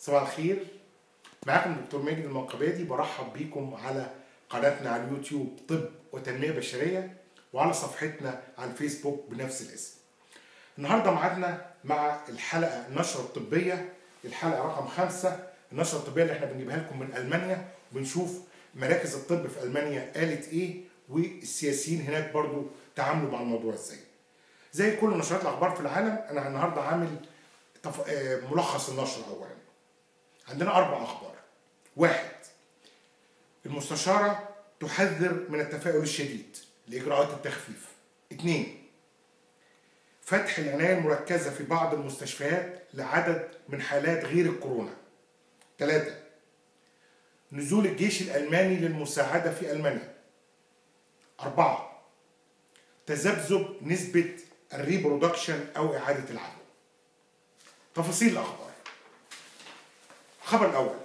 صباح الخير معاكم دكتور ماجد المنقبادي برحب بيكم على قناتنا على اليوتيوب طب وتنمية بشرية وعلى صفحتنا على الفيسبوك بنفس الاسم النهارده معادنا مع الحلقة النشرة الطبية الحلقة رقم خمسة النشرة الطبية اللي احنا بنجيبها لكم من ألمانيا وبنشوف مراكز الطب في ألمانيا قالت ايه والسياسيين هناك برضو تعاملوا مع الموضوع ازاي زي كل نشرات الأخبار في العالم أنا النهارده عامل تف... آه، ملخص النشرة أولا عندنا أربع أخبار واحد المستشارة تحذر من التفاؤل الشديد لإجراءات التخفيف اثنين فتح العناية المركزة في بعض المستشفيات لعدد من حالات غير الكورونا ثلاثة نزول الجيش الألماني للمساعدة في ألمانيا أربعة تذبذب نسبة الريبرودكشن أو إعادة العدوى تفاصيل الأخبار الخبر الأول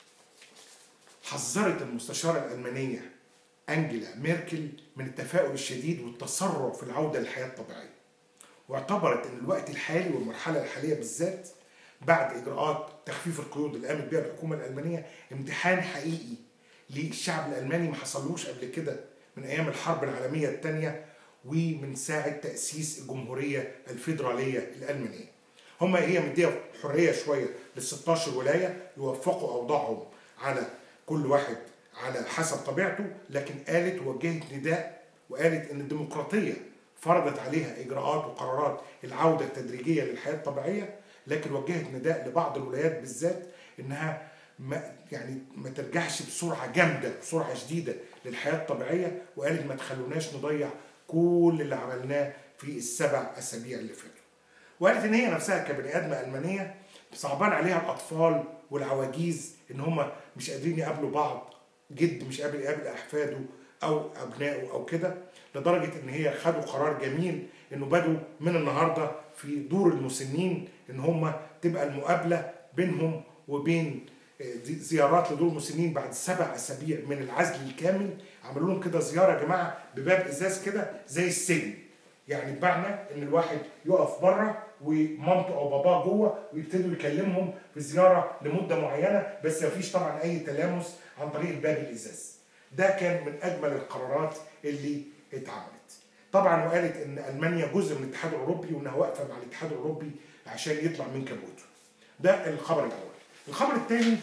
حذرت المستشارة الألمانية أنجيلا ميركل من التفاؤل الشديد والتسرع في العودة للحياة الطبيعية واعتبرت أن الوقت الحالي والمرحلة الحالية بالذات بعد إجراءات تخفيف القيود اللي قامت بها الحكومة الألمانية امتحان حقيقي للشعب الألماني ما حصلوش قبل كده من أيام الحرب العالمية الثانية ومن ساعة تأسيس الجمهورية الفيدرالية الألمانية هم هي مديه حريه شويه لل 16 ولايه يوفقوا اوضاعهم على كل واحد على حسب طبيعته لكن قالت وجهت نداء وقالت ان الديمقراطيه فرضت عليها اجراءات وقرارات العوده التدريجيه للحياه الطبيعيه لكن وجهت نداء لبعض الولايات بالذات انها ما يعني ما ترجعش بسرعه جامده بسرعه شديده للحياه الطبيعيه وقالت ما تخلوناش نضيع كل اللي عملناه في السبع اسابيع اللي فاتوا. وقالت ان هي نفسها كبني ادمه المانيه صعبان عليها الاطفال والعواجيز ان هم مش قادرين يقابلوا بعض جد مش قادر يقابل احفاده او ابنائه او كده لدرجه ان هي خدوا قرار جميل انه بدوا من النهارده في دور المسنين ان هم تبقى المقابله بينهم وبين زيارات لدور المسنين بعد سبع اسابيع من العزل الكامل عملوا لهم كده زياره يا جماعه بباب ازاز كده زي السجن يعني بمعنى ان الواحد يقف بره ومامته او باباه جوه ويبتدوا يكلمهم في زياره لمده معينه بس مفيش طبعا اي تلامس عن طريق الباب الازاز. ده كان من اجمل القرارات اللي اتعملت. طبعا وقالت ان المانيا جزء من الاتحاد الاوروبي وانها واقفه مع الاتحاد الاوروبي عشان يطلع من كابوته. ده الخبر الاول. الخبر الثاني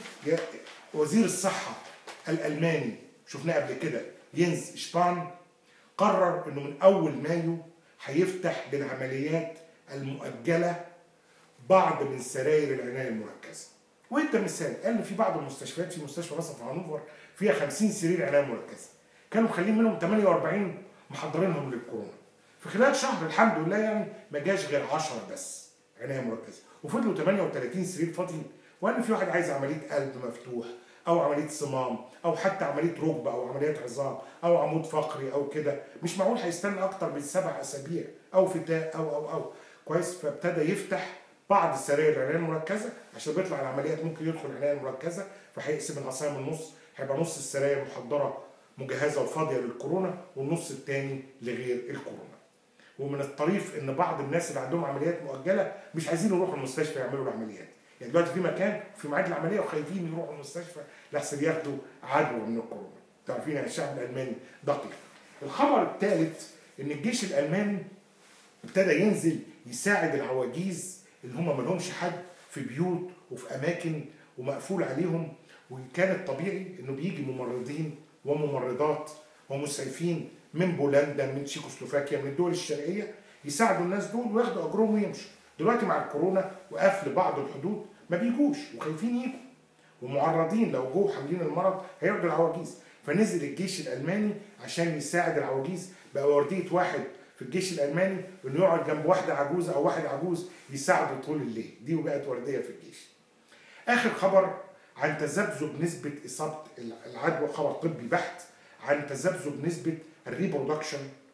وزير الصحه الالماني شفناه قبل كده ينز شبان قرر انه من اول مايو هيفتح للعمليات المؤجله بعض من سراير العنايه المركزه. وادى مثال قال ان في بعض المستشفيات في مستشفى مثلا في هانوفر فيها 50 سرير عنايه مركزه. كانوا مخلين منهم 48 محضرينهم للكورونا. في خلال شهر الحمد لله يعني ما جاش غير 10 بس عنايه مركزه وفضلوا 38 سرير فاضيين وقال في واحد عايز عمليه قلب مفتوح او عمليه صمام او حتى عمليه ركبه او عمليات عظام او عمود فقري او كده مش معقول هيستنى اكتر من سبع اسابيع او فتاء او او او كويس فابتدى يفتح بعض السراير العنايه المركزه عشان بيطلع العمليات ممكن يدخل العنايه المركزه فهيقسم العصايه من النص هيبقى نص السراير محضره مجهزه وفاضيه للكورونا والنص الثاني لغير الكورونا. ومن الطريف ان بعض الناس اللي عندهم عمليات مؤجله مش عايزين يروحوا المستشفى يعملوا العمليات. يعني دلوقتي في مكان في ميعاد العمليه وخايفين يروحوا المستشفى لحسن ياخدوا عدوى من الكورونا. تعرفين يعني الشعب الالماني دقيق. الخبر الثالث ان الجيش الالماني ابتدى ينزل يساعد العواجيز اللي هم ما لهمش حد في بيوت وفي اماكن ومقفول عليهم وكان الطبيعي انه بيجي ممرضين وممرضات ومسعفين من بولندا من تشيكوسلوفاكيا من الدول الشرقيه يساعدوا الناس دول وياخدوا اجرهم ويمشوا دلوقتي مع الكورونا وقفل بعض الحدود ما بيجوش وخايفين يجوا ومعرضين لو جوه حاملين المرض هياخدوا العواجيز فنزل الجيش الالماني عشان يساعد العواجيز بقى ورديه واحد في الجيش الالماني انه يقعد جنب واحده عجوزه او واحد عجوز يساعده طول الليل دي وبقت ورديه في الجيش اخر خبر عن تذبذب نسبه اصابه العدوى خبر طبي بحت عن تذبذب نسبه الريبرودكشن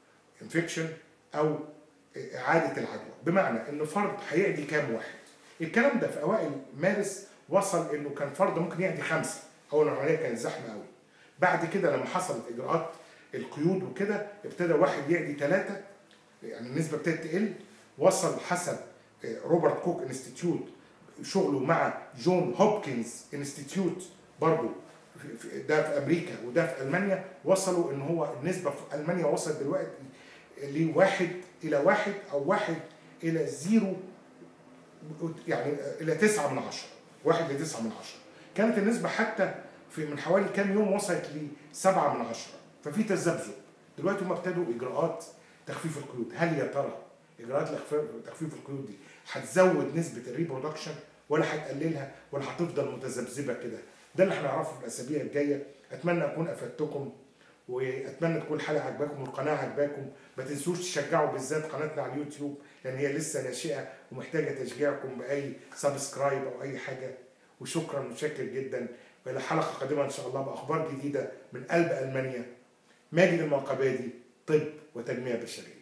انفكشن او اعاده العدوى بمعنى ان فرد هيعدي كام واحد الكلام ده في اوائل مارس وصل انه كان فرد ممكن يعدي خمسه اول العمليه كانت زحمه قوي بعد كده لما حصلت اجراءات القيود وكده ابتدى واحد يعدي ثلاثه يعني النسبه ابتدت تقل وصل حسب روبرت كوك انستيتيوت شغله مع جون هوبكنز انستيتيوت برضه في- في- ده في امريكا وده في المانيا وصلوا ان هو النسبه في المانيا وصلت دلوقتي لواحد الى واحد او واحد الى زيرو يعني الى تسعة من عشرة واحد لتسعة من عشرة كانت النسبة حتى في من حوالي كام يوم وصلت لسبعة من عشرة ففي تذبذب دلوقتي هم ابتدوا اجراءات تخفيف القيود هل يا ترى اجراءات الإخفاء- تخفيف القيود دي هتزود نسبة الريبرودكشن ولا هتقللها ولا هتفضل متذبذبة كده ده اللي هنعرفه في الاسابيع الجاية اتمنى اكون افدتكم واتمنى تكون الحلقه عجباكم والقناه عجباكم ما تنسوش تشجعوا بالذات قناتنا على اليوتيوب لان هي لسه ناشئه ومحتاجه تشجيعكم باي سبسكرايب او اي حاجه وشكرا متشكر جدا والى حلقه قادمه ان شاء الله باخبار جديده من قلب المانيا ماجد المنقبادي طب وتنميه بشريه